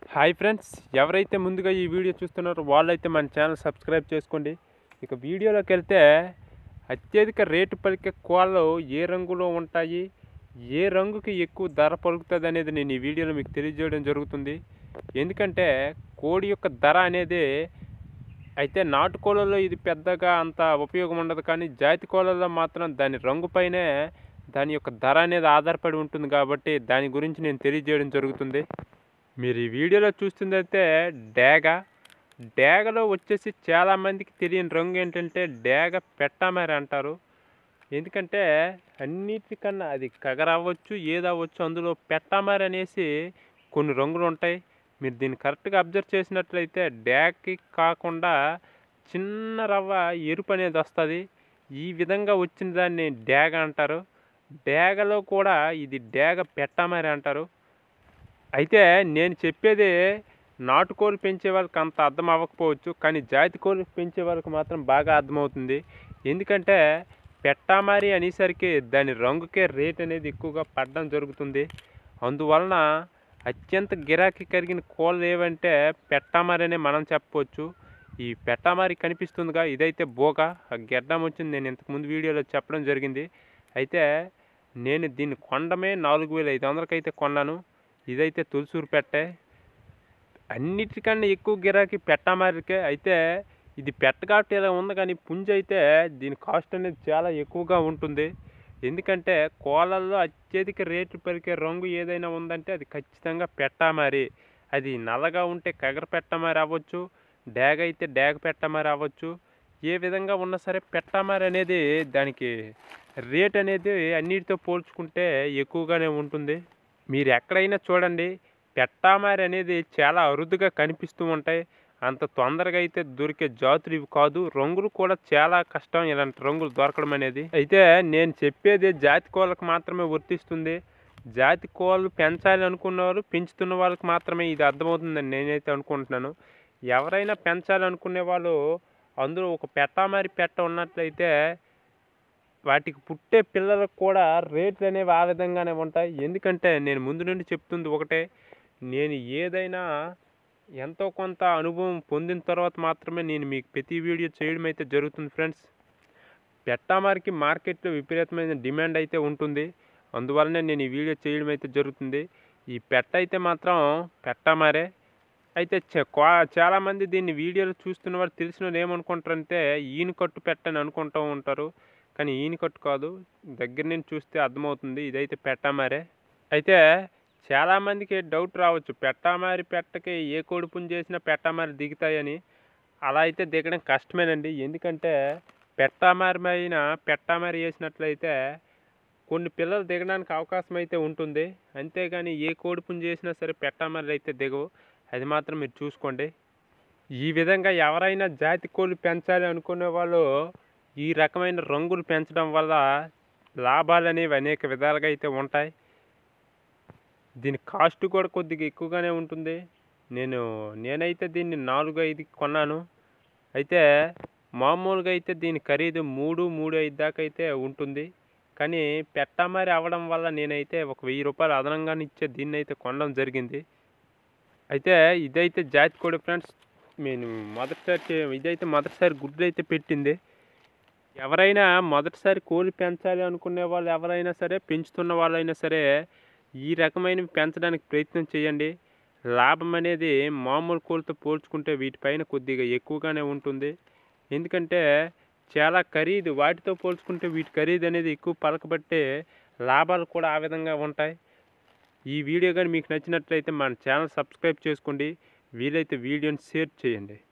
hi friends ఎవరైతే ముందుగా ఈ వీడియో చూస్తున్నారో వాళ్ళైతే మన ఛానల్ సబ్స్క్రైబ్ చేసుకోండి ఇక వీడియోలోకి వెళ్తే అత్యధిక రేటు పలికే కోళ్ళు ఏ రంగులో ఉంటాయి ఏ రంగుకి ఎక్కువ ధర పలుకుతుంది అనేది నేను ఈ వీడియోలో మీకు తెలియజేయడం జరుగుతుంది ఎందుకంటే కోడి యొక్క ధర అనేది అయితే నాటు కోళ్ళలో ఇది పెద్దగా అంత ఉపయోగం ఉండదు కానీ జాతి కోళ్ళలో మాత్రం దాని రంగుపైనే దాని యొక్క ధర అనేది ఆధారపడి ఉంటుంది కాబట్టి దాని గురించి నేను తెలియజేయడం జరుగుతుంది మీరు ఈ వీడియోలో చూస్తుందైతే డేగ డేగలో వచ్చేసి చాలామందికి తెలియని రంగు ఏంటంటే డేగ పెట్టమరి అంటారు ఎందుకంటే అన్నిటికన్నా అది కగరవ్వచ్చు ఏదవ్వచ్చు అందులో పెట్టమరి అనేసి కొన్ని రంగులు ఉంటాయి మీరు దీన్ని కరెక్ట్గా అబ్జర్వ్ చేసినట్లయితే డ్యాగ్కి కాకుండా చిన్న రవ్వ ఎరుపు అనేది వస్తుంది ఈ విధంగా వచ్చిన దాన్ని డ్యాగ అంటారు డ్యాగలో కూడా ఇది డ్యాగ పెట్టమరి అంటారు అయితే నేను చెప్పేది నాటుకోలు పెంచే వాళ్ళకి అంత అర్థం అవ్వకపోవచ్చు కానీ జాతి కోళ్ళు పెంచే వాళ్ళకి మాత్రం బాగా అర్థమవుతుంది ఎందుకంటే పెట్టామారి అనేసరికి దాని రంగుకే రేట్ అనేది ఎక్కువగా పడడం జరుగుతుంది అందువలన అత్యంత గిరాకీ కలిగిన కోళ్ళు ఏవంటే పెట్టామారి అనే మనం చెప్పవచ్చు ఈ పెట్టామారి కనిపిస్తుందిగా ఇదైతే బోగా ఆ గెడ్డం వచ్చింది నేను ఇంతకుముందు వీడియోలో చెప్పడం జరిగింది అయితే నేను దీన్ని కొండమే నాలుగు వేల ఐదు వందలకైతే కొన్నాను ఇదైతే తులసూరు పెట్టే అన్నిటికన్నా ఎక్కువ గిరాకీ పెట్టామారికే అయితే ఇది పెట్ట కాబట్టి ఇలా ఉంది కానీ పుంజ అయితే దీని కాస్ట్ అనేది చాలా ఎక్కువగా ఉంటుంది ఎందుకంటే కోళ్ళల్లో అత్యధిక రేటు పలికే రంగు ఏదైనా ఉందంటే అది ఖచ్చితంగా పెట్టామారి అది నల్లగా ఉంటే కగర పెట్టమారి అవ్వచ్చు డ్యాగ అయితే డ్యాగ పెట్టమారి అవ్వచ్చు ఏ విధంగా ఉన్నా సరే పెట్టామారి అనేది దానికి రేట్ అనేది అన్నిటితో పోల్చుకుంటే ఎక్కువగానే ఉంటుంది మీరు ఎక్కడైనా చూడండి పెట్టామారి అనేది చాలా అరుదుగా కనిపిస్తూ ఉంటాయి అంత తొందరగా అయితే దొరికే జాతులు ఇవి కాదు రంగులు కూడా చాలా కష్టం ఇలాంటి రంగులు దొరకడం అనేది అయితే నేను చెప్పేది జాతి కోళ్ళకు మాత్రమే వర్తిస్తుంది జాతి కోళ్ళు పెంచాలి అనుకున్న వాళ్ళు పెంచుతున్న వాళ్ళకి మాత్రమే ఇది అర్థమవుతుందని నేనైతే అనుకుంటున్నాను ఎవరైనా పెంచాలి అనుకునే వాళ్ళు అందులో ఒక పెట్టామారి పెట్ట ఉన్నట్లయితే వాటికి పుట్టే పిల్లలకు కూడా రేట్లు అనేవి ఆ విధంగానే ఉంటాయి ఎందుకంటే నేను ముందు నుండి చెప్తుంది ఒకటే నేను ఏదైనా ఎంతో కొంత అనుభవం పొందిన తర్వాత మాత్రమే నేను మీకు ప్రతి వీడియో చేయడం అయితే జరుగుతుంది ఫ్రెండ్స్ పెట్టామారికి మార్కెట్లో విపరీతమైన డిమాండ్ అయితే ఉంటుంది అందువల్లనే నేను ఈ వీడియో చేయడం అయితే జరుగుతుంది ఈ పెట్ట అయితే మాత్రం పెట్టామారే అయితే చ- క్వా- చాలామంది దీన్ని వీడియోలు చూస్తున్న వారు తెలిసిన వాళ్ళు ఏమనుకుంటారంటే ఈయన కట్టు పెట్టని అనుకుంటూ ఉంటారు కానీ ఈయన కట్టు కాదు దగ్గర నుంచి చూస్తే అర్థమవుతుంది ఇదైతే పెట్టామారే అయితే చాలామందికి డౌట్ రావచ్చు పెట్టామారి పెట్టకి ఏ కొడుపుని చేసినా పెట్టామారి దిగుతాయని అలా అయితే దిగడం కష్టమేనండి ఎందుకంటే పెట్టామారి పైన పెట్టామారి వేసినట్లయితే కొన్ని పిల్లలు దిగడానికి అవకాశం అయితే ఉంటుంది అంతేగాని ఏ కోడిపుని చేసినా సరే పెట్టామారి అయితే దిగవు అది మాత్రం మీరు చూసుకోండి ఈ విధంగా ఎవరైనా జాతి కోళ్ళు పెంచాలి అనుకునే వాళ్ళు ఈ రకమైన రంగులు పెంచడం వల్ల లాభాలు అనేవి అనేక విధాలుగా అయితే ఉంటాయి దీని కాస్ట్ కూడా కొద్దిగా ఎక్కువగానే ఉంటుంది నేను నేనైతే దీన్ని నాలుగు ఐదు కొన్నాను అయితే మామూలుగా అయితే దీని ఖరీదు మూడు మూడు ఐదు దాకా అయితే ఉంటుంది కానీ పెట్టామారి అవ్వడం వల్ల నేనైతే ఒక వెయ్యి రూపాయలు అదనంగా ఇచ్చే దీన్ని అయితే కొనడం జరిగింది అయితే ఇదైతే జాతి కోడి ఫ్రెండ్స్ నేను మొదటిసారి చే- ఇదైతే మొదటిసారి గుడ్లు అయితే పెట్టింది ఎవరైనా మొదటిసారి కోళ్ళు పెంచాలి అనుకునే వాళ్ళు ఎవరైనా సరే పెంచుతున్న వాళ్ళైనా సరే ఈ రకమైనవి పెంచడానికి ప్రయత్నం చేయండి లాభం అనేది మామూలు కోళ్ళతో పోల్చుకుంటే వీటిపైన కొద్దిగా ఎక్కువగానే ఉంటుంది ఎందుకంటే చాలా ఖరీదు వాటితో పోల్చుకుంటే వీటి ఖరీదు అనేది ఎక్కువ పలకబట్టే లాభాలు కూడా ఆ విధంగా ఉంటాయి ఈ వీడియో కానీ మీకు నచ్చినట్లయితే మన ఛానల్ సబ్స్క్రైబ్ చేసుకోండి వీలైతే వీడియోని షేర్ చేయండి